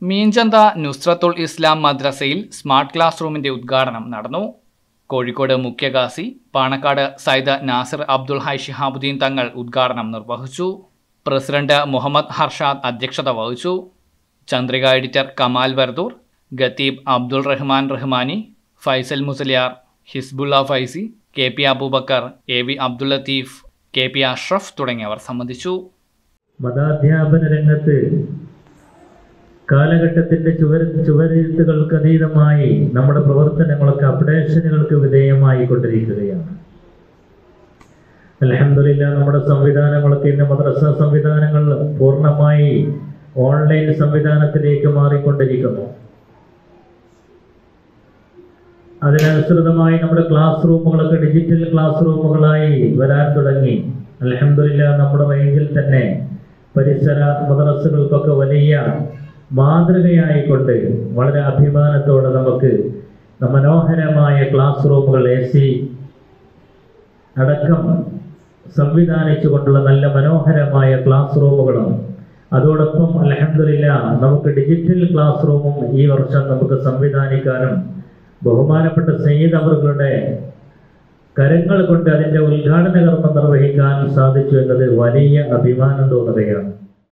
മീൻചന്ത നുസ്രത്തുൽ ഇസ്ലാം മദ്രസയിൽ smart class റൂമിന്റെ ഉദ്ഘാടനം നടന്നു കോഴിക്കോട് മുഖ്യ കാസി പാണക്കാട് സൈദ് നാസിർ അബ്ദുൽ ഹൈ ഷിഹാബുദ്ദീൻ തങ്ങൾ ഉദ്ഘാടനം നിർവഹിച്ചു പ്രസിഡന്റ് മുഹമ്മദ് ഹർഷാദ് അധ്യക്ഷത വഹിച്ചു ചന്ദ്രിക എഡിറ്റർ കമാൽ വർദൂർ ഖത്തീബ് Abdul Rahman Rahmani Faisal Musliyar Hizbullah Faizi K P Aboobacker A V Abdul Latheef K P Ashraf തുടങ്ങിയവർ സംബന്ധിച്ചു മതാധ്യാപന രംഗത്ത് കാലഘട്ടത്തിന്റെ ചുവര ചുവരെഴുത്തുകൾക്ക് അതീതമായി നമ്മുടെ പ്രവർത്തനങ്ങളൊക്കെ അപ്ഡേഷനുകൾക്ക് വിധേയമായി കൊണ്ടിരിക്കുകയാണ് അലഹമില്ല നമ്മുടെ സംവിധാനങ്ങളൊക്കെ ഇന്ന് മദ്രസ സംവിധാനങ്ങൾ പൂർണ്ണമായി ഓൺലൈൻ സംവിധാനത്തിലേക്ക് മാറിക്കൊണ്ടിരിക്കുന്നു അതിനനുസൃതമായി നമ്മുടെ ക്ലാസ് റൂമുകളൊക്കെ ഡിജിറ്റൽ ക്ലാസ് റൂമുകളായി വരാൻ തുടങ്ങി അലഹമില്ല നമ്മുടെ റേഞ്ചിൽ തന്നെ പരിസര മദ്രസകൾക്കൊക്കെ വലിയ മാതൃകയായിക്കൊണ്ട് വളരെ അഭിമാനത്തോടെ നമുക്ക് മനോഹരമായ ക്ലാസ് റൂമുകൾ എ സി അടക്കം സംവിധാനിച്ചുകൊണ്ടുള്ള നല്ല മനോഹരമായ ക്ലാസ് റൂമുകളും അതോടൊപ്പം അലഹമില്ല നമുക്ക് ഡിജിറ്റൽ ക്ലാസ് റൂമും ഈ വർഷം നമുക്ക് സംവിധാനിക്കാനും ബഹുമാനപ്പെട്ട സയ്യിദ് അവറുകളുടെ കരങ്ങൾ കൊണ്ട് അതിന്റെ ഉദ്ഘാടന കർമ്മം നിർവഹിക്കാൻ സാധിച്ചു എന്നത് വലിയ അഭിമാനം തോന്നുകയാണ്